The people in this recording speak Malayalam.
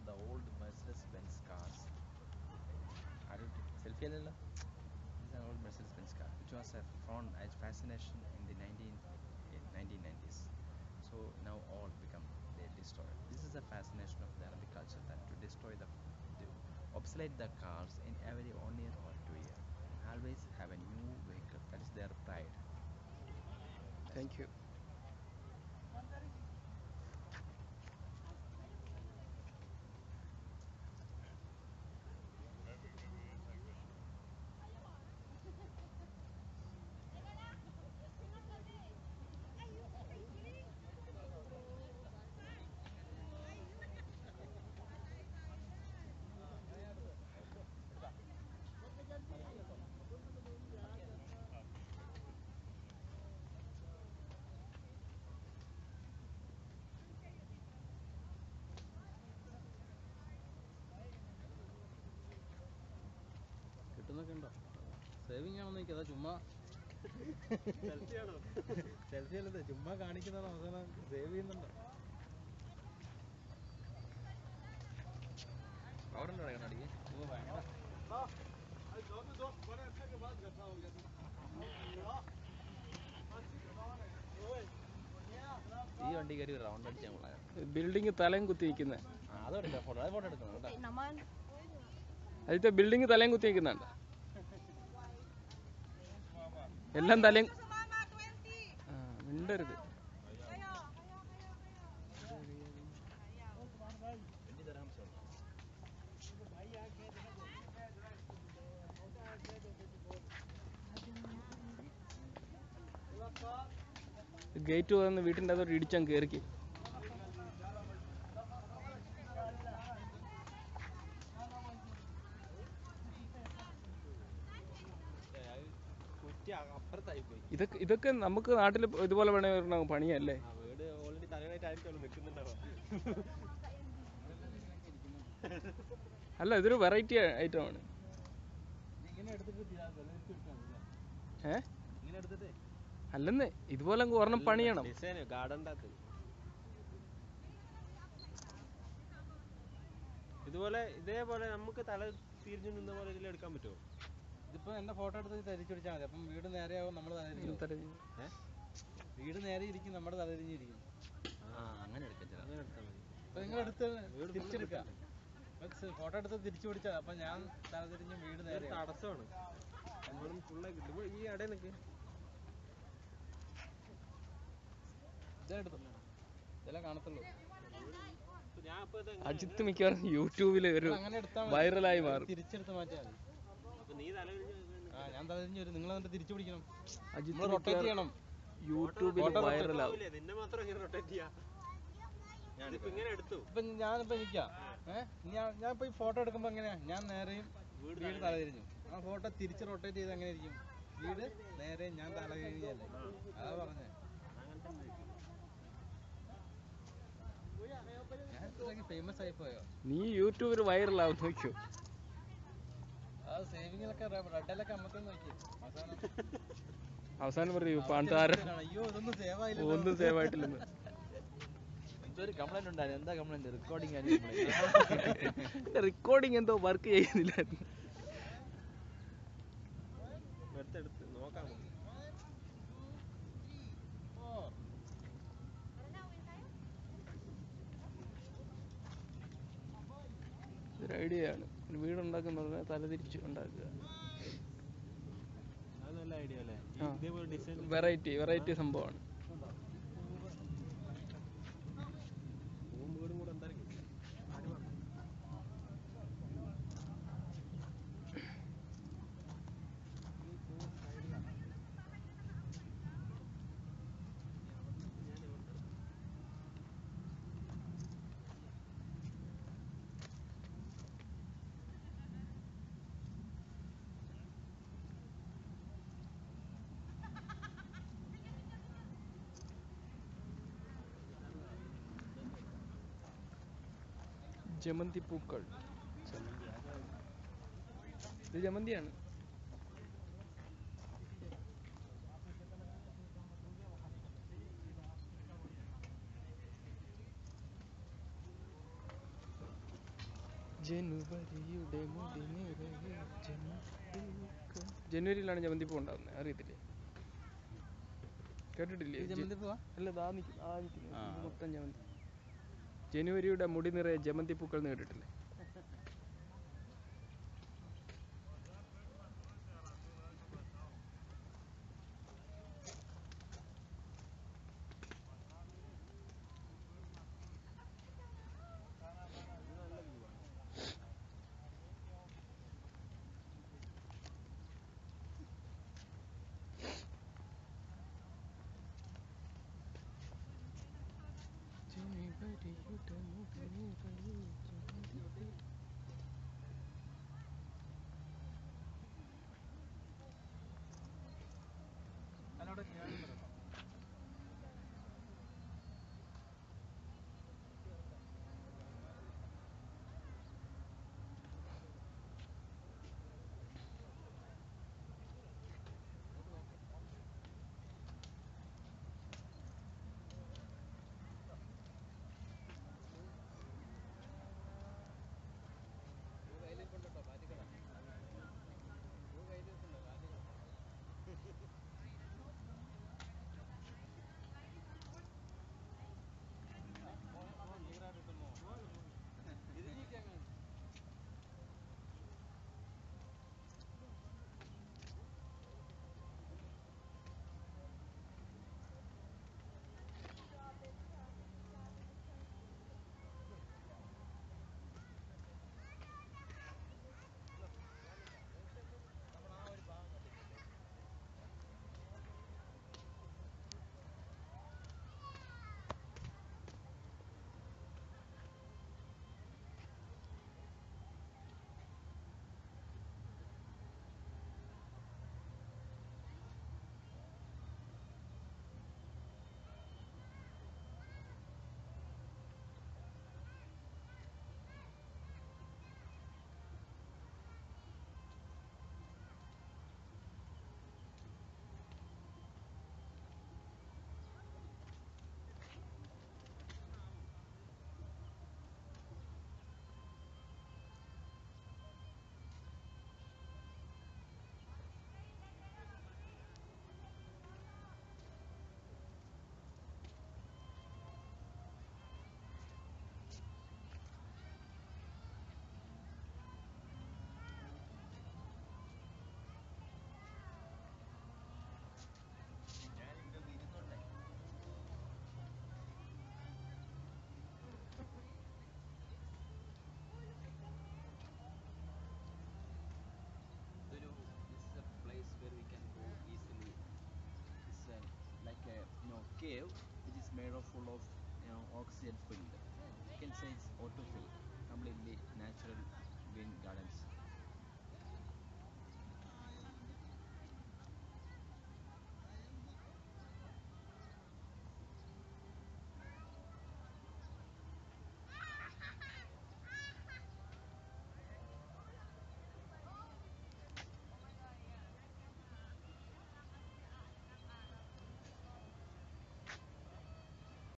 the old Mercedes-Benz cars. Are you selfie അല്ലല്ലോ? This is an old Mercedes-Benz car, which was a found as fascination in the 19, in 1990s. So now all become they destroyed. This is the fascination of the Arabic culture that to destroy the, to obsolete the cars in every one year or two year. Always have a new vehicle. That is their pride. Thank you കിട്ടുന്നൊക്കെ ഉണ്ടോ സേവിങ് ആണെന്ന് എനിക്ക് അതാ ചുമ്മാ സെൽഫി അല്ലത് ചുമ്മാ കാണിക്കുന്നതാണ് അവസാനം സേവ് ചെയ്യുന്നുണ്ടോ അവിടെ ഉണ്ടോ കണ്ണാടിക്ക് ഓ ഭയങ്കര ഈ വണ്ടി കയറി ഒരു റൗണ്ട് അടിച്ചാൽ കൊള്ളാം ബിൽഡിംഗ് തലയും കുത്തി നിൽക്കുന്നത് ആ അതെടുക്കാം ഫോട്ടോ അത് ഫോട്ടോ എടുക്കണം കേട്ടോ naman. അതിലത്തെ ബിൽഡിംഗ് തലയും കുത്തി നിൽക്കുന്നുണ്ട് എല്ലാം തലയും ആ, മിണ്ടരുത് ട്വൻറ്റി ദർഹംസ് ഉള്ളൂ ഗേറ്റ് തുറന്ന് വീട്ടിൻ്റെ അതോട്ട് ഇടിച്ചാൽ കയറിക്ക് കുറ്റി അപ്പുറത്തായി പോയി ഇതൊക്കെ ഇതൊക്കെ നമുക്ക് നാട്ടിൽ ഇതുപോലെ വേണേ വരണം പണിയല്ലേ ആ വീട് ഓൾറെഡി തലകണായിട്ടായിരിക്കും നിൽക്കുന്നുണ്ടാവും അല്ല ഇതൊരു വെറൈറ്റി ഐറ്റം ആണ് ഇങ്ങനെ എടുത്തിട്ട് ഏ ഇങ്ങനെ എടുത്തിട്ട് അല്ലെന്ന് ഇതുപോലെ അങ്ങ് ഒരെണ്ണം പണിയണം ഡിസൈൻ ഗാർഡൻ്റെ അകത്ത് ഇതുപോലെ ഇതേപോലെ നമുക്ക് തല തിരിഞ്ഞു നിന്ന പോലെ ഇതിൽ എടുക്കാൻ പറ്റുമോ ഇതിപ്പോ എന്റെ ഫോട്ടോ എടുത്ത് തിരിച്ചു പിടിച്ചാൽ മതി അപ്പം വീട് നേരെയാവും നമ്മൾ തലതിരിക്കും തലതിരിഞ്ഞ്. വീട് നേരെ ഇരിക്കും നമ്മുടെ തലതിരിഞ്ഞിരിക്കും ആ അങ്ങനെ എടുക്കാം ചില അങ്ങനെ എടുത്താൽ മതി അപ്പൊ നിങ്ങൾ എടുത്ത് തിരിച്ചെടുക്കാം ഫോട്ടോ എടുത്ത് തിരിച്ചു പിടിച്ചാൽ അപ്പൊ ഞാൻ തലതിരിഞ്ഞ് വീട് ഇതൊരു നേരെ തടസ്സമാണ് നമ്മളും ഫുള്ളായി കിട്ടും ഇപ്പോൾ ഈ ഇടയിൽ നിൽക്ക് ഇതെടുത്തു ഇതെല്ലാം കാണത്തുള്ളൂ ഇപ്പൊ ഞാൻ ഇപ്പോൾ ഇത് അജിത്ത് മിക്കവാറും യൂട്യൂബിൽ ഒരു അങ്ങനെ എടുത്താൽ വൈറലായി മാറും തിരിച്ചെടുത്ത് മാറ്റിയാൽ മതി അപ്പൊ നീ തല തിരിഞ്ഞ് ആ ഞാൻ തലതിരിഞ്ഞ് വരും നിങ്ങൾ എന്നിട്ട് തിരിച്ചു പിടിക്കണം അജിത്ത് നമ്മൾ റൊട്ടേറ്റ് മിക്കവാറും ചെയ്യണം യൂട്യൂബിൽ Photo വൈറലാവും ആവൂലേ? നിന്നെ മാത്രം ഇങ്ങനെ റൊട്ടേറ്റ് ചെയ്യാ ഞാനിപ്പോ ഇങ്ങനെ എടുത്തു ഇപ്പൊ ഞാനിപ്പോ നിൽക്കാം ഏഹ് ഞാൻ ഞാൻ ഇപ്പൊ ഈ ഫോട്ടോ എടുക്കുമ്പോ എങ്ങനെയാ ഞാൻ നേരെയും വീട് തലതിരിഞ്ഞു ആ ഫോട്ടോ തിരിച്ച് റൊട്ടേറ്റ് ചെയ്ത് എങ്ങനെ ഇരിക്കും വീട് നേരെ ഞാൻ തലതിരിഞ്ഞല്ലേ അതാ പറഞ്ഞേ ഞാൻ ഇത്രയ്ക്ക് ഫേമസ് ആയി പോയോ നീ യൂട്യൂബിൽ വൈറലാവും നോക്കിയോ ആ സേവിങ്ങിലൊക്കെ റെഡിലൊക്കെ അമ്മത്തെ നോക്കി അവസാനം അവസാനം പറയൂ പണ്ടാരം അയ്യോ ഇതൊന്നും സേവ് ആയില്ല ഒന്നും സേവ് ആയിട്ടില്ലെന്ന് എന്തൊരു കംപ്ലൈന്റ് ഉണ്ടായിരുന്നു എന്താ കംപ്ലൈന്റ് റെക്കോർഡിംഗ് റെക്കോർഡിംഗ് എന്തോ വർക്ക് ചെയ്യുന്നില്ലായിരുന്നു വെറുതെ എടുത്ത് നോക്കാം ഇതൊരു ഐഡിയ ആണ് ഒരു വീടുണ്ടാക്കുന്ന പറഞ്ഞാൽ തലതിരിച്ച് ഉണ്ടാക്കുക അത് നല്ല ഐഡിയ അല്ലേ ആ. ഇതേപോലെ ഡിസൈൻ വെറൈറ്റി വെറൈറ്റി സംഭവമാണ് പൂവും വീടും കൂടെ എന്തായിരിക്കും ജമന്തി പൂക്കൾ ഇത് ജമന്തിയാണ് ജനുവരിയുടെ മുടി നിറയെ ജമന്തിപ്പൂക്കൾ. ജനുവരിയിലാണ് ജമന്തിപ്പൂ ഉണ്ടാകുന്നത് അറിയത്തില്ലേ കേട്ടിട്ടില്ലേ ഇത് ജെ- ജമന്തി പൂവാ? അല്ല ദാ നിൽക്കുന്നു ആ നിൽക്കുന്നു ആ. ഇത് മൊത്തം ജമന്തി ജനുവരിയുടെ മുടി നിറയെ ജമന്തി പൂക്കൾ എന്ന് കേട്ടിട്ടില്ലേ ജനുവരിയുടെ മുടി നിറയെ ജമന്തിപ്പൂ അതിനവിടെ ഞാനുണ്ടല്ലോ. ഇതൊരു this is a place where we can go easily. It's a, like a you know cave which is made of full of you know oxygen filled. You can say it's auto filled. Completely natural green gardens.